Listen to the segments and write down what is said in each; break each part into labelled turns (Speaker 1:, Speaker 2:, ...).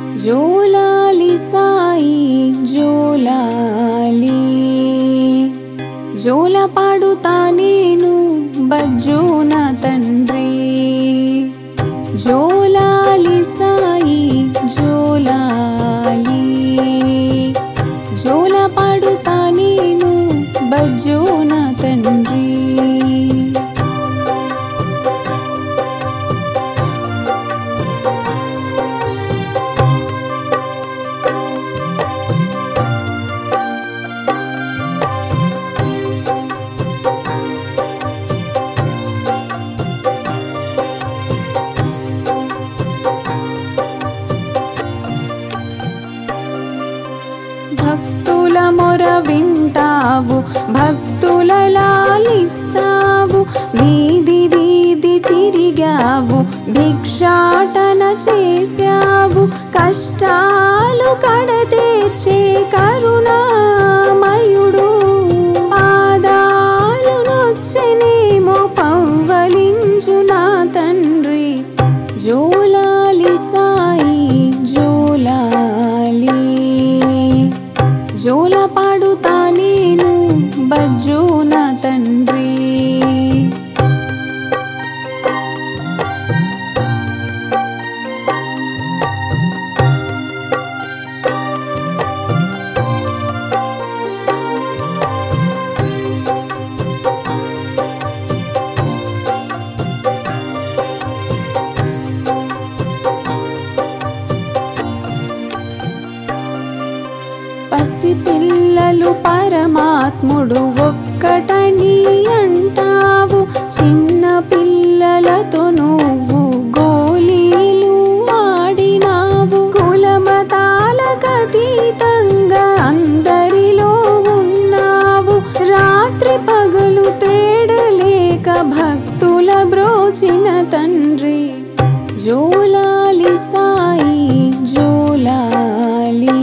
Speaker 1: జోలాలి సాయి జోలాలి జోల పాడుతా నేను బజ్జోన తండ్రి జోలాలి సాయి జోలాలి జోల పాడుతా నేను బజ్జోన తండ్రి భక్తుల మొర వింటావు భక్తుల లాలిస్తావు వీధి వీధి తిరిగావు భిక్షాటన చేశావు కష్టాలు కడతీర్చే కరుణామయుడు పాదాలు నొచ్చెనేమో పవ్వలించు నా తండ్రి జోలాలి సాయి జోలాలి జోల పాడుతా నేను బజ్జోన తండ్రి పసిపిల్లలు పరమాత్ముడు ఒక్కటని అంటావు చిన్న పిల్లలతో నువ్వు గోలీలు ఆడినావు కులమతాలకు అతీతంగా అందరిలో ఉన్నావు రాత్రి పగలు తేడలేక భక్తుల బ్రోచిన తండ్రి జోలాలి సాయి జోలాలి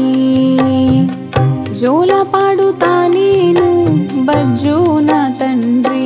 Speaker 1: జోల పాడుతా నేను బజ్జోన తండ్రి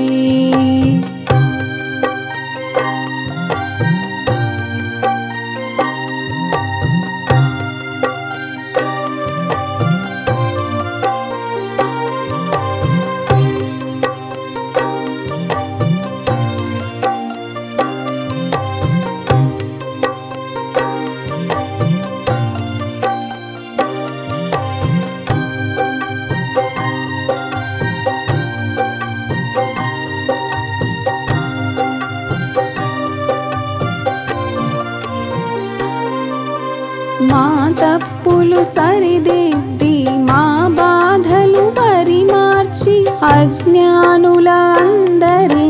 Speaker 1: మా తప్పులు సరిదిద్ది మా బాధలు పరిమార్చి అజ్ఞానుల అందరి